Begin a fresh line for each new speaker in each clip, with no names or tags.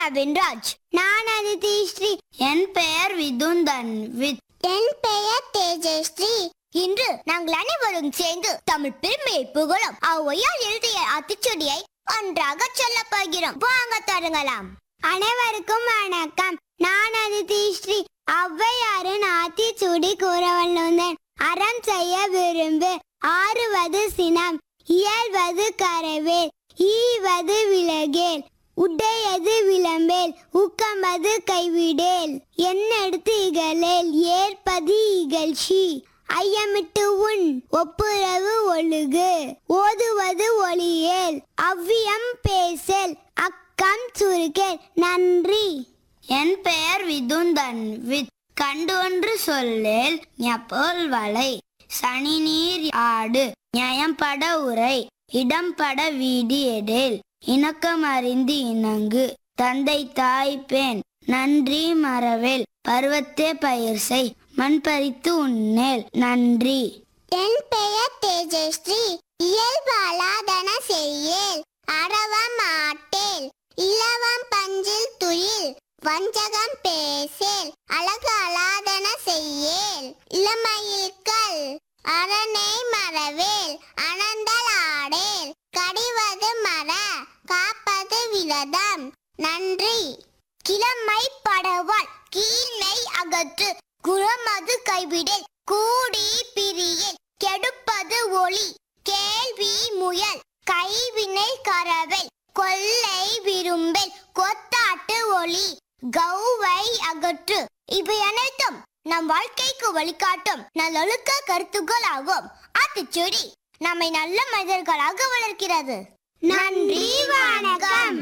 அபின்ராஜ் நான் அதிதி ஸ்ரீ என் பெயர் விதுந்தன் வித் என் பெயர் தேஜஸ்ரீ இன்று நாங்கள் அனைவரும் சேர்ந்து தமிழ் பெருமையை புகழும் ஔவையால் எழுதிய அத்திச்சுடியை ஒன்றாக சொல்லப் போகிறோம் வாங்க தொடங்கலாம் அனைவருக்கும் வணக்கம் நான் அதிதி ஸ்ரீ ஔவையாரின் ஆத்திச்சூடி கூற வல்லுந்தன் அறம் செய்ய விரும்பு ஆறுவது சினம் இயல்வது கரவேல் ஈவது விலகேல் உடையது விளம்பேல் ஊக்கமது கைவிடேல் என்னெடுத்து இகழேல் ஏற்பது இகழ்ச்சி ஐயமிட்டு உன் ஒப்புரவு ஒழுகு ஓதுவது ஒளியேல் அவ்வியம் பேசல் அக்கம் சுருக்கேல் நன்றி என் பெயர் விதுந்தன் வித் கண்டு ஒன்று சொல்லேல் ஞப்போல் வலை சனி நீர் ஆடு நியாயம்பட உரை இடம்பட வீடி எடேல் இணக்கம் அறிந்து இணங்கு தந்தை தாய் பெண் நன்றி மறவேல் பருவத்தே பயிர் செய் மண் பறித்து உண்ணேல் நன்றி என் பெயர் தேஜஸ்ரீ இயல்பாலாதன செய்யேல் அறவம் ஆட்டேல் இலவம் பஞ்சில் துயில் வஞ்சகம் பேசேல் அழகு அலாதன செய்யேல் இளமயிர்கள் அரணை மறவேல் அனந்தல் ஆடேல் கடிவது மர காப்பது விரதம் நன்றி கிழமை படவால் கீழ்மை அகற்று குறமது கைவிடல் கூடி பிரியல் கெடுப்பது ஒளி கேள்வி முயல் கைவினை கரவல் கொல்லை விரும்பல் கொத்தாட்டு ஒளி கௌவை அகற்று இவை அனைத்தும் நம் வாழ்க்கைக்கு வழிகாட்டும் நல்லொழுக்க கருத்துக்கள் ஆகும் ஆத்திச்சூடி நம்மை நல்ல மனிதர்களாக வளர்க்கிறது நன்றி வணக்கம்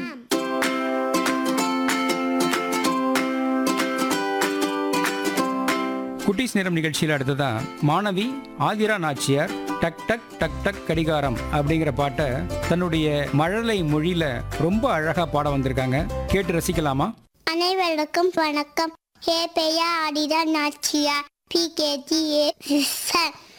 குட்டீஸ் நேரம் நிகழ்ச்சியில் அடுத்ததா மாணவி ஆதிரா நாச்சியார் டக் டக் டக் டக் கடிகாரம் அப்படிங்கிற பாட்டை தன்னுடைய மழலை மொழியில ரொம்ப அழகா பாட வந்திருக்காங்க கேட்டு ரசிக்கலாமா
அனைவருக்கும் வணக்கம் ஏ பெயா ஆடிதான் நாச்சியா பி கேஜி ஏ